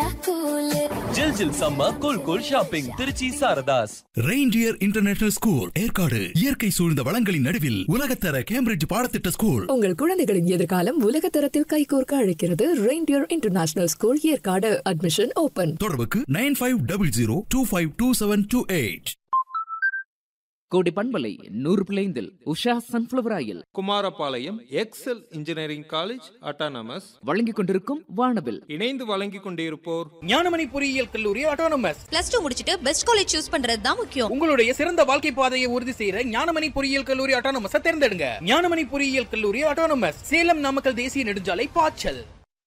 கூலு ஜில் ஜில் சம்ம cool cool shopping Trichy Saradhas Reindeer International School Yercaud இயற்கை சூழ்ந்த வளங்களின் நடுவில் உலகத்தர கேம்பிரிட்ஜ் பாடத்திட்ட ஸ்கூல் உங்கள் குழந்தைகளின் எதிர்காலம் உலக தரத்தில் கைகோர்க்க அழைக்கிறது Reindeer International School Yercaud admission open தொடர்புக்கு nine five double zero two five two seven two eight கோடி பண்பலை நூறு பிளைந்தில் Usha sunflower oil Kumarapalayam Excel engineering college autonomous வழங்கிக் கொண்டிருக்கும் வானவில் இணைந்து வழங்கிக் கொண்டிருப்போர் ஞானமணி பொறியியல் கல்லூரி ஆட்டோனமஸ் பிளஸ் டூ முடிச்சிட்டு பெஸ்ட் காலேஜ் சூஸ் பண்றது தான் முக்கியம் உங்களுடைய சிறந்த வாழ்க்கை பாதையை உறுதி செய்யற ஞானமணி பொறியியல் கல்லூரி ஆட்டோனமஸ் தேர்ந்தெடுங்க ஞானமணி பொறியியல் கல்லூரி ஆட்டோனமஸ் சேலம் நாமக்கல் தேசிய நெடுஞ்சாலை பாய்ச்சல்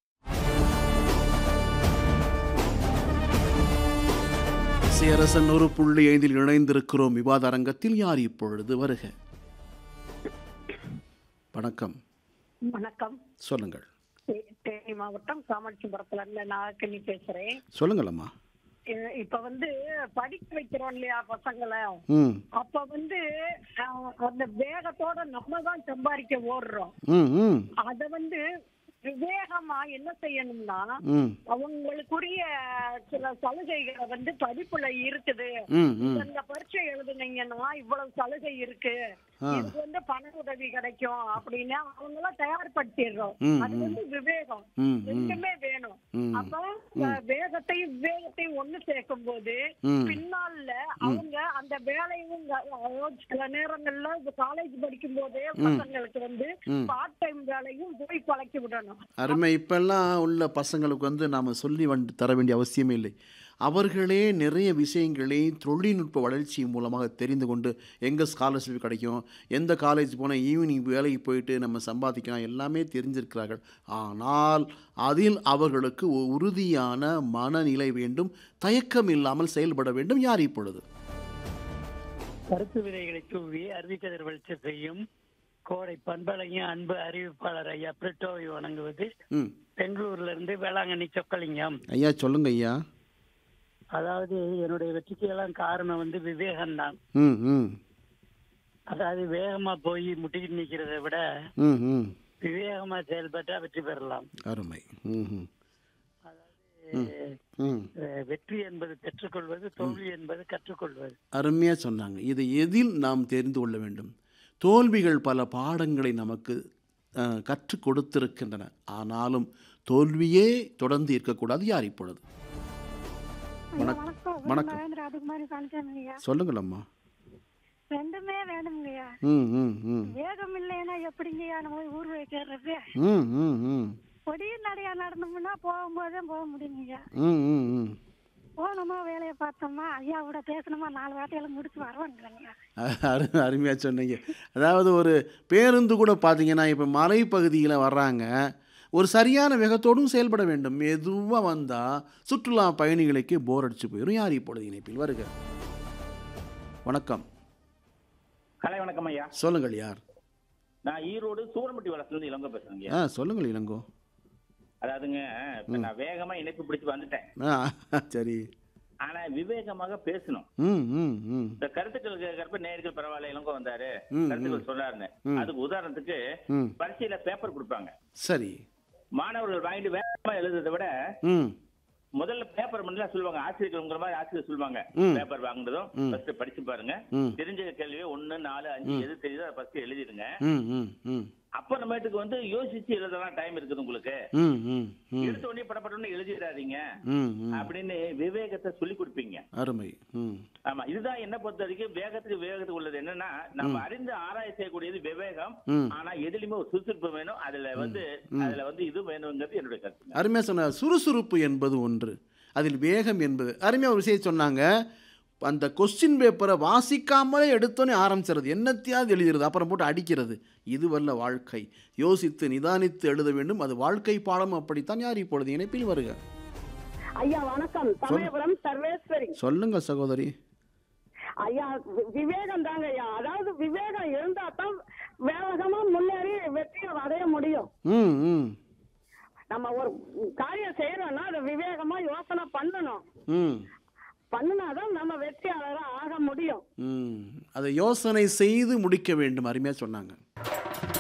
சியரசன் ஒரு புள்ளி ஐந்தில் இணைந்திருக்கிறோம் விவாத அரங்கத்தில் யார் இப்பொழுது வருக வணக்கம் வணக்கம் சொல்லுங்கள் தே- தேனி மாவட்டம் காமாட்சிபுரத்துல இருந்து நாகக்கண்ணி பேசுறேன் சொல்லுங்களம்மா இ- இப்ப வந்து படிக்க வைக்கிறோம் இல்லையா பசங்களை ம் அப்ப வந்து அஹ், அந்த வேகத்தோட நம்ம தான் சம்பாதிக்க ஓடுறோம் ம் ம் அத வந்து விவேகமா என்ன செய்யணும்னா ம் அவங்களுக்குரிய சில சலுகைகளை வந்து படிப்புல இருக்குது ம் ம் இந்த பரீட்சை எழுதுனீங்கன்னா இவ்வளவு சலுகை இருக்கு ஆ. இதுக்கு வந்து பண உதவி கிடைக்கும் அப்படின்னு அவங்க எல்லாம் தயார்படுத்திடுறோம் ம், அது ம். வந்து விவேகம் ம், ம். ரெண்டுமே வேணும் ம். அப்ப அஹ், வேகத்தையும் விவேகத்தையும் ஒண்ணு சேர்க்கும் போது ம். பின்னால அவங்க அந்த வேலையும் க- அதாவது சில நேரங்கள்ல காலேஜ் படிக்கும் போதே பசங்களுக்கு வந்து ம். பார்ட் டைம் வேலையும் போய் பழக்கி விடணும் அருமை இப்பெல்லாம் உள்ள பசங்களுக்கு வந்து நாம் சொல்லி வந்து தர வேண்டிய அவசியமே இல்லை அவர்களே நிறைய விஷயங்களை தொழில்நுட்ப வளர்ச்சி மூலமாக தெரிந்து கொண்டு எங்கே ஸ்காலர்ஷிப் கிடைக்கும் எந்த காலேஜ் போனால் ஈவினிங் வேலைக்கு போயிட்டு நம்ம சம்பாதிக்கலாம் எல்லாமே தெரிஞ்சிருக்கிறார்கள் ஆனால் அதில் அவர்களுக்கு ஒரு உறுதியான மனநிலை வேண்டும் தயக்கம் இல்லாமல் செயல்பட வேண்டும் யார் இப்பொழுது கருத்து விதைகளை தூவி அறிவிக்கதிர் வெளிச்ச செய்யும் கோடை பண்பலையும் அன்பு அறிவிப்பாளர் ஐயா பிரிட்டோவை வணங்குவது ம் பெங்களூர்ல இருந்து வேளாங்கண்ணி சொக்கலிங்கம் ஐயா சொல்லுங்க ஐயா அதாவது என்னுடைய வெற்றிக்கு எல்லாம் காரணம் வந்து விவேகம்தான் ம் ம் அதாவது வேகமா போய் முட்டிக்கிட்டு நிக்கிறதை விட ம் ம் விவேகமா செயல்பட்டா வெற்றி பெறலாம் அருமை ம் ம் அஹ், ம் அஹ், வெற்றி என்பது பெற்றுக்கொள்வது தோல்வி என்பது கற்றுக்கொள்வது அருமையாக சொன்னாங்க இது எதில் நாம் தெரிந்து கொள்ள வேண்டும் தோல்விகள் பல பாடங்களை நமக்கு அஹ், கற்றுக் கொடுத்திருக்கின்றன ஆனாலும் தோல்வியே தொடர்ந்து இருக்கக்கூடாது யார் இப்பொழுது வணக்கம் வணக்கம் ராஜகுமாரி பழனிசாமியா சொல்லுங்களம்மா ரெண்டுமே வேணுங்கய்யா ம் ம் ம் வேகம் இல்லைன்னா எப்படிங்கய்யா நம்ம ஊர் வைக்கிறது ம் ம் ம் பொடியும் நடையா நடந்தோம்னா போகும்போதே போக முடியுங்கய்யா ம் ம் ம் போனோமா வேலையை பார்த்தோமா ஐயாவோட பேசணுமா நாலு வார்த்தையெல்லாம் முடிச்சு வருவாங்கய்யா அரு அருமையாக சொன்னீங்க அதாவது ஒரு பேருந்து கூட பார்த்தீங்கன்னா இப்போ மலைப்பகுதியில் வர்றாங்க ஒரு சரியான வேகத்தோடும் செயல்பட வேண்டும் மெதுவாக வந்தால் சுற்றுலா பயணிகளுக்கு போர் அடிச்சு போயிடும் யார் இப்பொழுது இணைப்பில் வருக வணக்கம் கலை வணக்கம் ஐயா சொல்லுங்கள் யார் நான் ஈரோடு சூரம்பட்டி வளத்துல இருந்து இளங்கோ பேசுறேங்க ஆ சொல்லுங்கள் இளங்கோ அதாவதுங்க இப்ப நான் வேகமா இணைப்பு பிடிச்சு வந்துட்டேன் ஆ சரி ஆனா விவேகமாக பேசணும் ம் ம் ம் இந்த கருத்துக்கள் கேட்கறப்ப நேர்கள் பரவாயில்ல இளங்கோ வந்தாரு ம், கருத்துக்கள் சொன்னாருன்னு ம். அதுக்கு உதாரணத்துக்கு ம் பரீட்சையில பேப்பர் கொடுப்பாங்க சரி மாணவர்கள் வாங்கிட்டு வேகமா எழுதுறதை விட ம் முதல்ல பேப்பர் மட்டும் சொல்லுவாங்க ஆசிரியர்கள்ங்கிற மாதிரி ஆசிரியர் சொல்லுவாங்க ம். பேப்பர் வாங்குனதும் ம். ஃபர்ஸ்ட் படிச்சு பாருங்க ம் தெரிஞ்ச கேள்வியே ஒண்ணு நாலு அஞ்சு ம். எது தெரியுதோ அதை ஃபர்ஸ்ட் எழுதிடுங்க ம் ம் ம் அப்புறமேட்டுக்கு வந்து யோசிச்சு எழுதலாம் டைம் இருக்குது உங்களுக்கு ம் ம் ம் எடுத்த உடனே படப்படன்னு எழுதிடாதீங்க ம் ம் அப்படின்னு விவேகத்தை சொல்லி கொடுப்பீங்க அருமை ம் ஆமா இதுதான் என்ன பொறுத்த வரைக்கும் வேகத்துக்கு வேகத்துக்கு உள்ளது என்னன்னா நம்ம அறிந்து ஆராய செய்யக்கூடியது விவேகம் ம். ஆனா எதுலயுமே ஒரு சுறுசுறுப்பு வேணும் அதுல வந்து ம். அதுல வந்து இது வேணுங்கிறது என்னுடைய கருத்து அருமையாக சொன்னார் சுறுசுறுப்பு என்பது ஒன்று அதில் வேகம் என்பது அருமையாக ஒரு விஷயம் சொன்னாங்க அந்த கொஸ்டின் பேப்பரை வாசிக்காமலே எடுத்தோன்னே ஆரம்பிச்சிறது என்னத்தையாவது எழுதுறது அப்புறம் போட்டு அடிக்கிறது இதுவல்ல வாழ்க்கை யோசித்து நிதானித்து எழுத வேண்டும் அது வாழ்க்கை பாடம் அப்படித்தான் யார் இப்பொழுது இணைப்பில் வருக ஐயா வணக்கம் சமயபுரம் சர்வேஸ்வரி சொல்லுங்க சகோதரி ஐயா வி- விவேகம் தாங்க ஐயா அதாவது விவேகம் இருந்தா தான் வேகமா முன்னேறி வெற்றியை அடைய முடியும் ம் ம் நம்ம ஒரு காரியம் செய்யறோம்னா அதை விவேகமா யோசனை பண்ணணும் ம் பண்ணுனாதான் நம்ம வெற்றியாளரா ஆக முடியும் ம் அதை யோசனை செய்து முடிக்க வேண்டும் அருமையாக சொன்னாங்க